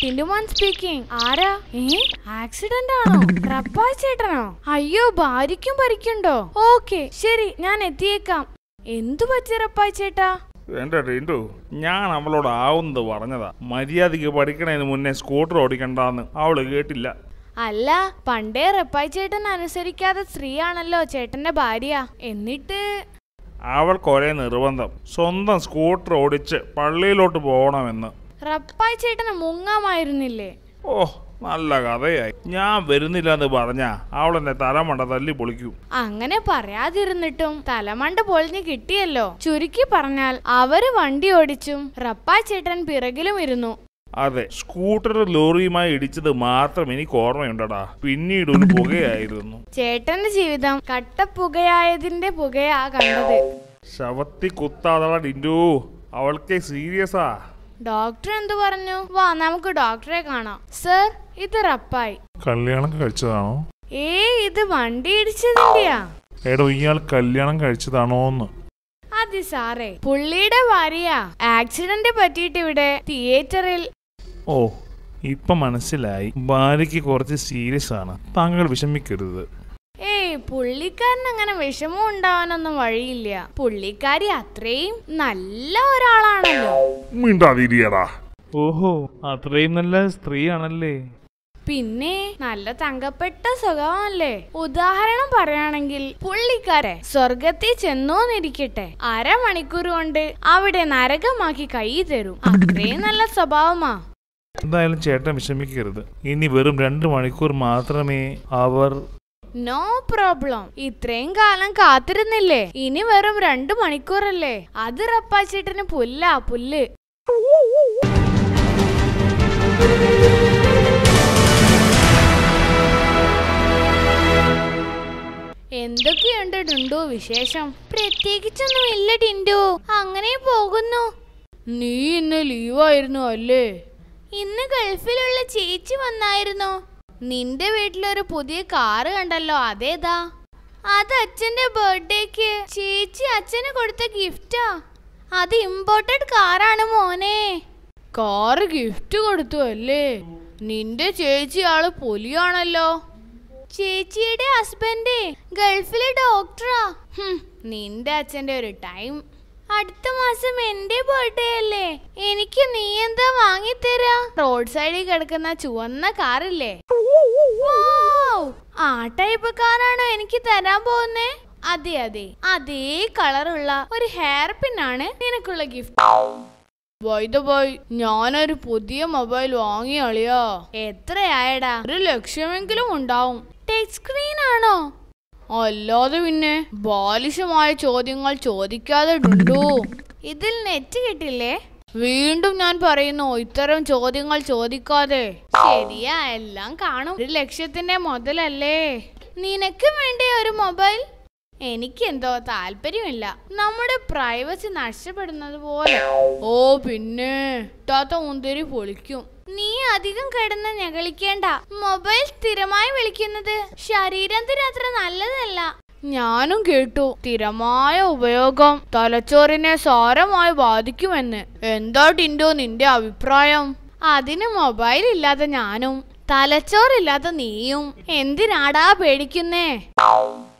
ടിൻഡുമാൻ speaking ആരാ ഏ accident ആണോ റപ്പായ് ചേട്ടനോ അയ്യോ ഭാര്യയ്ക്കും പരിക്കുണ്ടോ ഓക്കെ ശരി ഞാൻ എത്തിയേക്കാം എന്തു പറ്റി റപ്പായ് ചേട്ടാ എന്റെ ടിൻഡു ഞാൻ അവളോട് ആവുന്നത് പറഞ്ഞതാ മര്യാദയ്ക്ക് പഠിക്കണതിന് മുന്നേ സ്കൂട്ടർ ഓടിക്കണ്ടെന്ന് അവള് കേട്ടില്ല അല്ല പണ്ടേ റപ്പായ് ചേട്ടൻ അനുസരിക്കാത്ത സ്ത്രീയാണല്ലോ ചേട്ടന്റെ ഭാര്യ എന്നിട്ട് അവൾക്ക് ഒരേ നിർബന്ധം സ്വന്തം സ്കൂട്ടർ ഓടിച്ച് പള്ളിയിലോട്ട് പോകണമെന്ന് റപ്പായ് ചേട്ടന് മുങ്ങാമായിരുന്നില്ലേ ഓ നല്ല കഥയായി ഞാൻ വരുന്നില്ല എന്ന് പറഞ്ഞാ അവൾ എന്നെ തലമണ്ട തല്ലി പൊളിക്കും അങ്ങനെ പറയാതിരുന്നിട്ടും തലമണ്ട പൊളിഞ്ഞ് കിട്ടിയല്ലോ ചുരുക്കി പറഞ്ഞാൽ അവര് വണ്ടി ഓടിച്ചും റപ്പായ് ചേട്ടൻ പിറകിലും ഇരുന്നു അതെ സ്കൂട്ടർ ലോറിയുമായി ഇടിച്ചത് മാത്രം എനിക്ക് ഓർമ്മയുണ്ടടാ പിന്നീട് ഒരു പുകയായിരുന്നു ചേട്ടന്റെ ജീവിതം കട്ടപ്പുകയായതിന്റെ പുകയാ കണ്ടത് ശവത്തി കുത്താതള ടിൻഡു അവൾക്ക് സീരിയസാ ഡോക്ടർ എന്തു പറഞ്ഞു വാ നമുക്ക് ഡോക്ടറെ കാണാം സർ ഇത് റപ്പായി കല്യാണം കഴിച്ചതാണോ ഏ ഇത് വണ്ടി ഇടിച്ചതിന്റെയാ എടോ ഇയാൾ കല്യാണം കഴിച്ചതാണോ എന്ന് അതെ സാറേ പുള്ളിയുടെ ഭാര്യയാ ആക്സിഡന്റ് പറ്റിയിട്ട് ഇവിടെ തിയേറ്ററിൽ ഓ ഇപ്പൊ മനസ്സിലായി ഭാര്യയ്ക്ക് കുറച്ച് സീരിയസ് ആണ് താങ്കൾ വിഷമിക്കരുത് ഏയ് പുള്ളിക്കാരൻ അങ്ങനെ വിഷമം ഉണ്ടാവാനൊന്നും വഴിയില്ല പുള്ളിക്കാരി അത്രയും നല്ല ഒരാളാണല്ലോ മിണ്ടാതിരിയടാ ഓഹോ അത്രയും നല്ല സ്ത്രീയാണല്ലേ പിന്നെ നല്ല തങ്കപ്പെട്ട സ്വഭാവമല്ലേ ഉദാഹരണം പറയുകയാണെങ്കിൽ പുള്ളിക്കാരെ സ്വർഗത്തിൽ ചെന്നോന്നിരിക്കട്ടെ അരമണിക്കൂർ കൊണ്ട് അവിടെ നരകമാക്കി കൈ തരും അത്രയും നല്ല സ്വഭാവമാ എന്തായാലും ചേട്ടൻ വിഷമിക്കരുത് ഇനി വെറും രണ്ട് മണിക്കൂർ മാത്രമേ അവർ നോ പ്രോബ്ലം ഇത്രയും കാലം കാത്തിരുന്നില്ലേ ഇനി വെറും രണ്ടു മണിക്കൂറല്ലേ അത് റപ്പാച്ചേട്ടന് പുല്ലാ പുല്ല് എന്തൊക്കെയുണ്ട് ടിൻഡു വിശേഷം പ്രത്യേകിച്ചൊന്നും ഇല്ല ടിൻഡു അങ്ങനെ പോകുന്നു നീ ഇന്ന് ലീവായിരുന്നു അല്ലേ ഇന്ന് ഗൾഫിലുള്ള ചേച്ചി വന്നായിരുന്നു നിന്റെ വീട്ടിലൊരു പുതിയ കാറ് കണ്ടല്ലോ അതേതാ അത് അച്ഛന്റെ ബർത്ത്ഡേക്ക് ചേച്ചി അച്ഛന് കൊടുത്ത ഗിഫ്റ്റാ അത് ഇമ്പോർട്ടഡ് കാറാണ് മോനെ കാറ് ഗിഫ്റ്റ് കൊടുത്തു അല്ലേ നിന്റെ ചേച്ചി ആള് പൊലിയാണല്ലോ ചേച്ചിയുടെ ഹസ്ബൻഡ് ഗൾഫിലെ ഡോക്ടറാ ഹും, നിന്റെ അച്ഛന്റെ ഒരു ടൈം അടുത്ത മാസം എന്റെ ബർത്ത്ഡേ അല്ലേ എനിക്ക് നീ എന്താ വാങ്ങിത്തരാ റോഡ് സൈഡിൽ കിടക്കുന്ന ചുവന്ന കാറില്ലേ വൗ! ആ ടൈപ്പ് കാറാണോ എനിക്ക് തരാൻ പോകുന്നേ അതെ അതെ അതേ കളറുള്ള ഒരു ഹെയർ പിൻ ആണ് നിനക്കുള്ള ഗിഫ്റ്റ് വൈദ ബോയ് ഞാനൊരു പുതിയ മൊബൈൽ വാങ്ങി അളിയാ എത്രയായടാ ഒരു ലക്ഷമെങ്കിലും ഉണ്ടാവും ടച്ച് സ്ക്രീൻ ആണോ അല്ലാതെ പിന്നെ ബാലിശമായ ചോദ്യങ്ങൾ ചോദിക്കാതെ ഡുണ്ടു ഇതിൽ നെറ്റ് കിട്ടില്ലേ വീണ്ടും ഞാൻ പറയുന്നു ഇത്തരം ചോദ്യങ്ങൾ ചോദിക്കാതെ ശരിയാ എല്ലാം കാണും ഒരു ലക്ഷ്യത്തിന്റെ മുതലല്ലേ നിനക്ക് വേണ്ടി ഒരു മൊബൈൽ എനിക്കെന്തോ താല്പര്യമില്ല നമ്മുടെ പ്രൈവസി നഷ്ടപ്പെടുന്നത് പോലെ ഓ പിന്നെ താത്ത മുന്തിരി പൊളിക്കും നീ അധികം കിടന്ന് ഞകളിക്കേണ്ട മൊബൈൽ സ്ഥിരമായി വിളിക്കുന്നത് ശരീരത്തിന് അത്ര നല്ലതല്ല ഞാനും കേട്ടു സ്ഥിരമായ ഉപയോഗം തലച്ചോറിനെ സാരമായി ബാധിക്കുമെന്ന് എന്താ ടിൻഡോ നിന്റെ അഭിപ്രായം അതിന് മൊബൈൽ ഇല്ലാത്ത ഞാനും തലച്ചോറില്ലാത്ത നീയും എന്തിനാടാ പേടിക്കുന്നേ